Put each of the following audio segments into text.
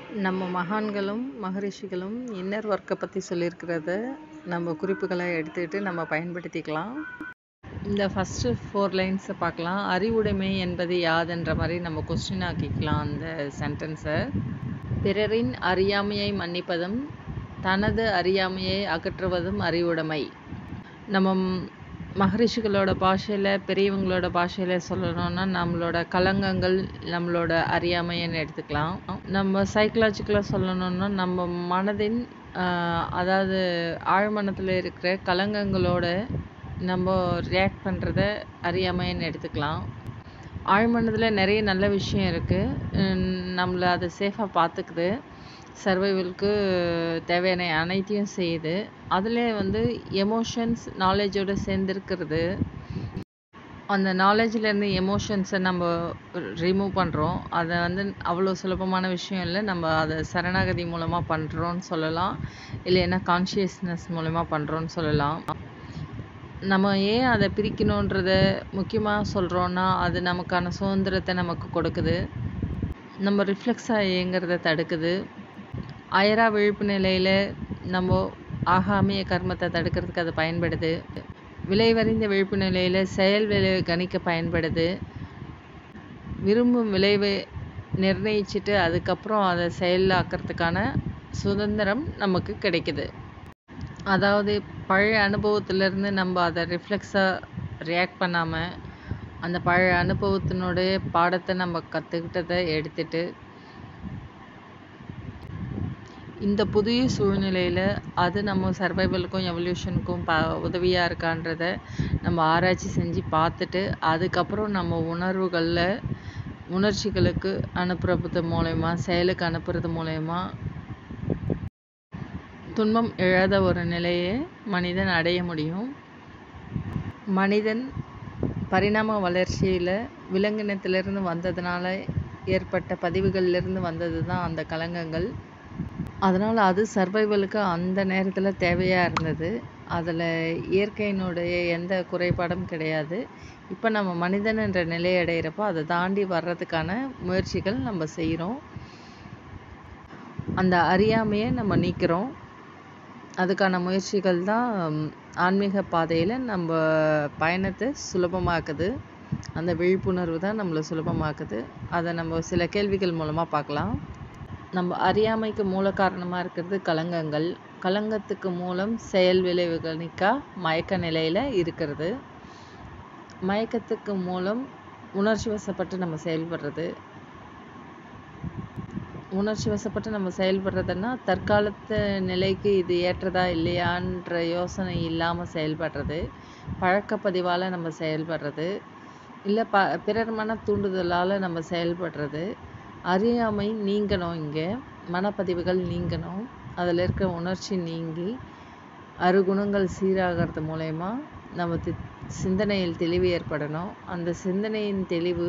நம்ம மகான்களும் மகரிஷிகளும் இன்னர் ஒர்க்கை பற்றி சொல்லியிருக்கிறத நம்ம குறிப்புகளை எடுத்துக்கிட்டு நம்ம பயன்படுத்திக்கலாம் இந்த ஃபஸ்ட்டு ஃபோர் லைன்ஸை பார்க்கலாம் அறிவுடைமை என்பது யாதென்ற மாதிரி நம்ம கொஸ்டின் ஆக்கிக்கலாம் அந்த சென்டென்ஸை பிறரின் அறியாமையை மன்னிப்பதும் தனது அறியாமையை அகற்றுவதும் அறிவுடைமை நம்ம மகரிஷிகளோட பாஷையில் பெரியவங்களோட பாஷையில் சொல்லணும்னா நம்மளோட கலங்கங்கள் நம்மளோட அறியாமைன்னு எடுத்துக்கலாம் நம்ம சைக்கலாஜிக்கலாக சொல்லணும்னா நம்ம மனதின் அதாவது ஆழ்மனத்தில் இருக்கிற கலங்கங்களோட நம்ம ரியாக்ட் பண்ணுறத அறியாமைன்னு எடுத்துக்கலாம் ஆழ்மனதில் நிறைய நல்ல விஷயம் இருக்குது நம்மளை அதை சேஃபாக பார்த்துக்குது சர்வைவலுக்கு தேவையான அனைத்தையும் செய்யுது அதில் வந்து எமோஷன்ஸ் நாலேஜோடு சேர்ந்துருக்கிறது அந்த நாலேஜ்லேருந்து எமோஷன்ஸை நம்ம ரிமூவ் பண்ணுறோம் அதை வந்து அவ்வளோ சுலபமான விஷயம் இல்லை நம்ம அதை சரணாகதி மூலமாக பண்ணுறோன்னு சொல்லலாம் இல்லைன்னா கான்ஷியஸ்னஸ் மூலமாக பண்ணுறோன்னு சொல்லலாம் நம்ம ஏன் அதை பிரிக்கணுன்றத முக்கியமாக சொல்கிறோன்னா அது நமக்கான சுதந்திரத்தை நமக்கு கொடுக்குது நம்ம ரிஃப்ளெக்ஸாக இயங்கிறத தடுக்குது அயரா விழிப்பு நிலையில் நம்ம ஆகாமிய கர்மத்தை தடுக்கிறதுக்கு அது பயன்படுது விளைவறிந்த விழிப்பு நிலையில் செயல் விளைவை கணிக்க பயன்படுது விரும்பும் விளைவை நிர்ணயிச்சுட்டு அதுக்கப்புறம் அதை செயலாக்கிறதுக்கான சுதந்திரம் நமக்கு கிடைக்குது அதாவது பழைய அனுபவத்திலேருந்து நம்ம அதை ரிஃப்ளெக்ஸாக ரியாக்ட் பண்ணாமல் அந்த பழைய அனுபவத்தினுடைய பாடத்தை நம்ம கற்றுக்கிட்டதை எடுத்துட்டு இந்த புதிய சூழ்நிலையில் அது நம்ம சர்வைவலுக்கும் எவல்யூஷனுக்கும் ப உதவியாக இருக்கான்றத நம்ம ஆராய்ச்சி செஞ்சு பார்த்துட்டு அதுக்கப்புறம் நம்ம உணர்வுகளில் உணர்ச்சிகளுக்கு அனுப்புறது மூலயமா செயலுக்கு அனுப்புறது மூலயமா துன்பம் இழாத ஒரு நிலையை மனிதன் அடைய முடியும் மனிதன் பரிணாம வளர்ச்சியில் விலங்கினத்திலிருந்து வந்ததுனால ஏற்பட்ட பதிவுகள்லேருந்து வந்தது தான் அந்த கலங்கங்கள் அதனால் அது சர்வைவலுக்கு அந்த நேரத்தில் தேவையாக இருந்தது அதில் இயற்கையினுடைய எந்த குறைபாடும் கிடையாது இப்போ நம்ம மனிதன் என்ற நிலை அடைகிறப்போ அதை தாண்டி வர்றதுக்கான முயற்சிகள் நம்ம செய்கிறோம் அந்த அறியாமையை நம்ம நீக்கிறோம் அதுக்கான முயற்சிகள் தான் ஆன்மீக பாதையில் நம்ம பயணத்தை சுலபமாக்குது அந்த விழிப்புணர்வு தான் நம்மளை சுலபமாக்குது அதை நம்ம சில கேள்விகள் மூலமாக பார்க்கலாம் நம்ம அறியாமைக்கு மூல காரணமாக இருக்கிறது கலங்கங்கள் கலங்கத்துக்கு மூலம் செயல் விளைவுகளிக்கா மயக்க நிலையில் இருக்கிறது மயக்கத்துக்கு மூலம் உணர்ச்சி வசப்பட்டு நம்ம செயல்படுறது உணர்ச்சி வசப்பட்டு நம்ம செயல்படுறதுன்னா தற்காலத்து நிலைக்கு இது ஏற்றதா இல்லையான்ற யோசனை இல்லாமல் செயல்படுறது பழக்கப்பதிவால் நம்ம செயல்படுறது இல்லை ப பிறர் மன தூண்டுதலால் நம்ம செயல்படுறது அறியாமை நீங்கணும் இங்கே மனப்பதிவுகள் நீங்கணும் அதில் இருக்க உணர்ச்சி நீங்கி அருகுணங்கள் சீராகிறது மூலயமா நம்ம தி சிந்தனையில் தெளிவு ஏற்படணும் அந்த சிந்தனையின் தெளிவு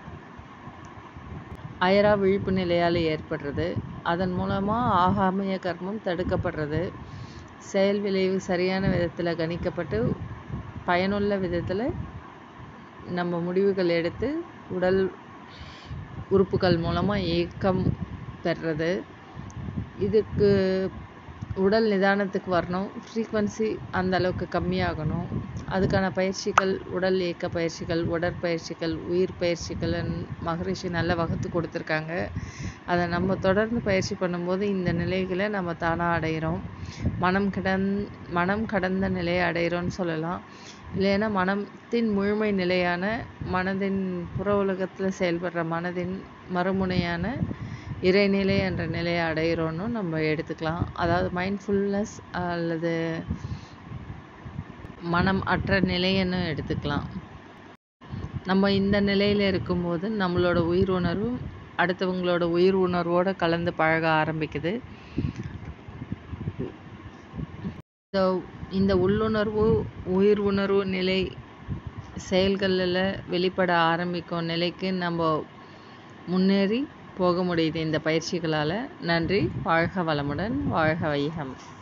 அயரா விழிப்பு நிலையால் ஏற்படுறது அதன் மூலமாக ஆகாமிய கர்மம் தடுக்கப்படுறது செயல் விளைவு சரியான விதத்தில் கணிக்கப்பட்டு பயனுள்ள விதத்தில் நம்ம முடிவுகள் எடுத்து உடல் உறுப்புகள் மூலமாக இயக்கம் பெறுறது இதுக்கு உடல் நிதானத்துக்கு வரணும் ஃப்ரீக்வன்சி அந்த அளவுக்கு கம்மியாகணும் அதுக்கான பயிற்சிகள் உடல் இயக்க பயிற்சிகள் உடற்பயிற்சிகள் உயிர் பயிற்சிகள் மகரிஷி நல்லா வகுத்து கொடுத்துருக்காங்க அதை நம்ம தொடர்ந்து பயிற்சி பண்ணும்போது இந்த நிலைகளை நம்ம தானாக அடைகிறோம் மனம் கிடந் மனம் கடந்த நிலையை அடைகிறோன்னு சொல்லலாம் இல்லைன்னா மனத்தின் முழுமை நிலையான மனதின் புற உலகத்தில் செயல்படுற மனதின் மறுமுனையான இறைநிலை என்ற நிலையை அடைகிறோன்னு நம்ம எடுத்துக்கலாம் அதாவது மைண்ட்ஃபுல்னஸ் அல்லது மனம் அற்ற நிலைன்னு எடுத்துக்கலாம் நம்ம இந்த நிலையில் இருக்கும்போது நம்மளோட உயிர் உணர்வும் அடுத்தவங்களோட உயிர் உணர்வோடு கலந்து பழக ஆரம்பிக்குது இந்த இந்த உள்ளுணர்வு உயிர் உணர்வு நிலை செயல்களில் வெளிப்பட ஆரம்பிக்கும் நிலைக்கு நம்ம முன்னேறி போக முடியுது இந்த பயிற்சிகளால் நன்றி வாழ்க வளமுடன் வாழ்க வைகம்